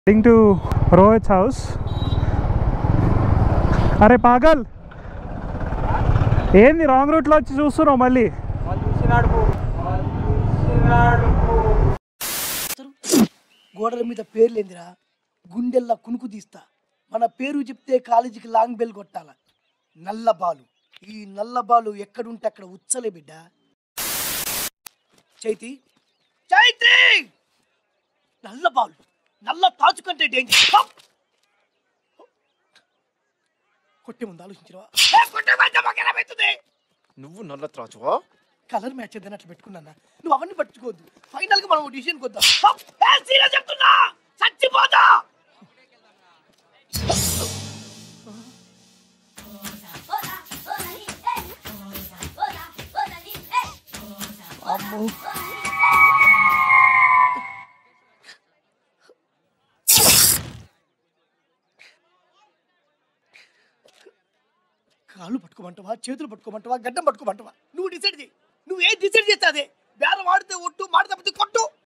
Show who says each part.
Speaker 1: heading to Rohit's house. అరే పాగల్ ఏంది wrong రూట్లో వచ్చి చూస్తున్నావు మళ్ళీ
Speaker 2: గోడల మీద పేర్లేందిరా గుండెల్లా కునుకు తీస్తా మన పేరు చెప్తే కాలేజీకి లాంగ్ బెల్ కొట్టాల నల్ల బాలు ఈ నల్ల బాలు ఎక్కడుంటే అక్కడ ఉచ్చలే బిడ్డ చైతి చైతి నల్ల బాలు నల్ల తాచు కంటే డేంజర్ హప్! కొట్టే ముందు ఆలోచించరా కొట్టే ముందు మాకు ఏమవుతుంది?
Speaker 3: నువ్వు నల్ల త్రాచువా
Speaker 2: కలర్ మ్యాచ్ ఏదైనా అట్లా పెట్టుకున్నా నువ్వు అవన్నీ పట్టుకోవద్దు ఫైనల్ గా మనం డిసిషన్ కొద్దాం హప్! ఏ సీరియస్ చెప్తున్నా చచ్చిపోతా అమ్మో కాళ్ళు పట్టుకోమంటావా చేతులు పట్టుకోమంటావా గడ్డం పట్టుకోమంటావా నువ్వు డిసైడ్ చేయి